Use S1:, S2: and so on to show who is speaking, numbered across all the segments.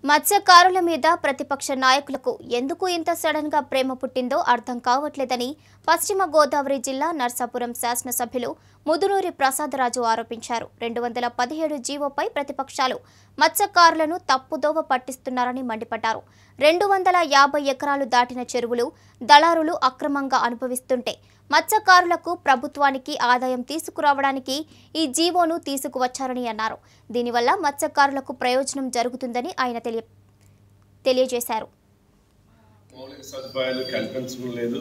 S1: మత్స్యకారుల మీద ప్రతిపక్ష నాయకులకు ఎందుకు ఇంత సడన్ గా ప్రేమ పుట్టిందో అర్థం కావట్లేదని పశ్చిమ గోదావరి జిల్లా నర్సాపురం శాసనసభ్యులు ముదునూరి ప్రసాదరాజు ఆరోపించారు రెండు వందల పదిహేడు జీవోపై ప్రతిపక్షాలు మత్స్యకారులను తప్పుదోవ పట్టిస్తున్నారని మండిపడ్డారు రెండు వందల యాభై ఎకరాలు దాటిన చెరువులు దళారులు అక్రమంగా అనుభవిస్తుంటే మత్స్యకారులకు ప్రభుత్వానికి ఆదాయం తీసుకురావడానికి ఈ జీవోను తీసుకువచ్చారని అన్నారు దీనివల్ల మత్స్యకారులకు ప్రయోజనం జరుగుతుందని ఆయన తెలియ తెలియజేశారు
S2: మౌలిక సదుపాయాలు కల్పించడం లేదు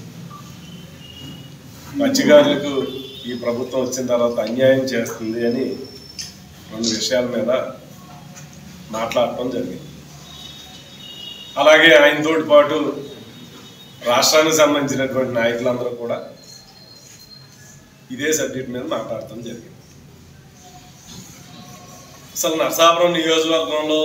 S2: మత్స్యకారులకు ఈ ప్రభుత్వం వచ్చిన తర్వాత అన్యాయం చేస్తుంది అని రెండు విషయాల మీద మాట్లాడటం జరిగింది అలాగే ఆయనతో పాటు రాష్ట్రానికి సంబంధించినటువంటి నాయకులందరూ కూడా ఇదే సబ్జెక్ట్ మీద మాట్లాడటం జరిగింది అసలు నరసాపురం నియోజకవర్గంలో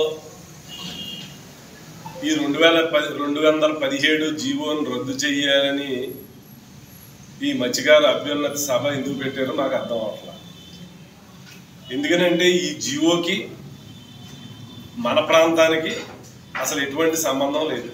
S2: ఈ రెండు వేల పది రెండు వందల పదిహేడు జీవోను రద్దు చేయాలని ఈ మత్స్యకార అభ్యున్నత సభ ఎందుకు పెట్టారో నాకు అర్థం అవట్లా ఎందుకనంటే ఈ జీవోకి మన ప్రాంతానికి అసలు ఎటువంటి సంబంధం లేదు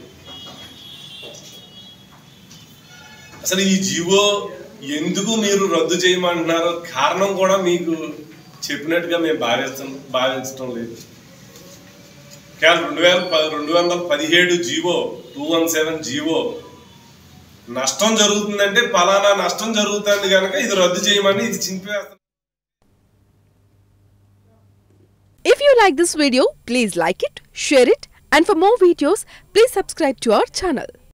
S2: అసలు ఈ జీవో ఎందుకు మీరు రద్దు చేయమంటున్నారో కారణం కూడా మీకు చెప్పినట్టుగా మేము భావించడం భావించడం లేదు కేవలం రెండు వేల ప- రెండు వందల పదిహేడు GO two one seven GO నష్టం జరుగుతుందంటే పలానా నష్టం జరుగుతుంది కనుక ఇది రద్దు చేయమని ఇది చింపివేస్తాం
S3: If you like this video, please like it, share it, and for more videos, please subscribe to our channel.